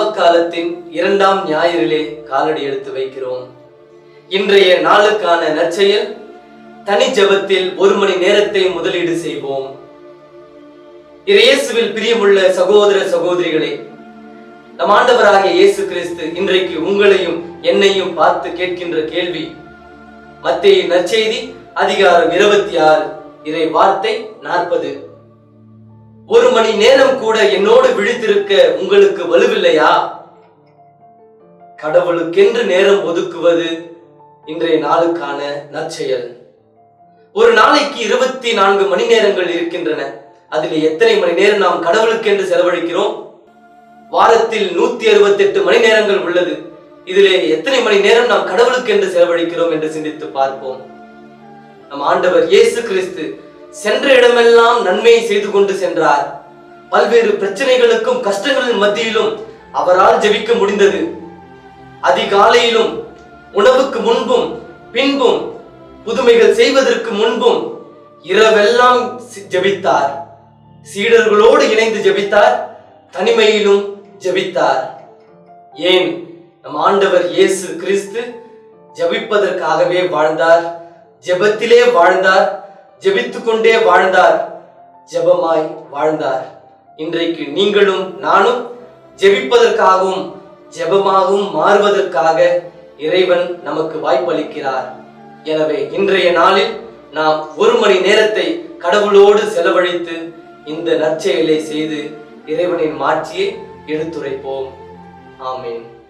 தவக்காலத்தின் இரண்டாம் ஞாயிறிலே காலடி எடுத்து வைக்கிறோம் இன்றைய நாளுக்கான நற்செயல் தனி ஜெபத்தில் ஒரு மணி நேரத்தை முதலீடு செய்வோம் இயேசுவில் பிரியமுள்ள சகோதர சகோதரிகளே நம் ஆண்டவராகிய இயேசு கிறிஸ்து இன்றைக்கு உங்களையும் என்னையும் பார்த்து கேட்கின்ற கேள்வி மத்தேயு நற்செய்தி அதிகாரம் இருபத்தி ஆறு இறை வார்த்தை நாற்பது ஒரு மணி நேரம் கூட என்னோடு விழித்திருக்க உங்களுக்கு வலுவில்லையா கடவுளுக்கென்று நேரம் ஒதுக்குவது இன்றைய நாளுக்கான நற்செயல் ஒரு நாளைக்கு இருபத்தி நான்கு மணி நேரங்கள் இருக்கின்றன அதில் எத்தனை மணி நேரம் நாம் கடவுளுக்கென்று செலவழிக்கிறோம் வாரத்தில் நூத்தி அறுபத்தி எட்டு மணி நேரங்கள் உள்ளது இதிலே எத்தனை மணி நேரம் நாம் கடவுளுக்கென்று செலவழிக்கிறோம் என்று சிந்தித்து பார்ப்போம் நம் ஆண்டவர் இயேசு கிறிஸ்து சென்ற இடமெல்லாம் நன்மையை செய்து கொண்டு சென்றார் பல்வேறு பிரச்சனைகளுக்கும் கஷ்டங்களின் மத்தியிலும் அவரால் ஜெபிக்க முடிந்தது அதிகாலையிலும் உணவுக்கு முன்பும் பின்பும் புதுமைகள் செய்வதற்கு முன்பும் இரவெல்லாம் சி- ஜெபித்தார் சீடர்களோடு இணைந்து ஜெபித்தார் தனிமையிலும் ஜெபித்தார் ஏன் நம் ஆண்டவர் இயேசு கிறிஸ்து ஜெபிப்பதற்காகவே வாழ்ந்தார் ஜெபத்திலே வாழ்ந்தார் ஜெபித்துக் கொண்டே வாழ்ந்தார் ஜெபமாய் வாழ்ந்தார் இன்றைக்கு நீங்களும் நானும் ஜெபிப்பதற்காகவும் ஜெபமாகவும் மாறுவதற்காக இறைவன் நமக்கு வாய்ப்பளிக்கிறார் எனவே இன்றைய நாளில் நாம் ஒரு மணி நேரத்தை கடவுளோடு செலவழித்து இந்த நற்செயலை செய்து இறைவனின் மாட்சியை எடுத்துரைப்போம் ஆமென்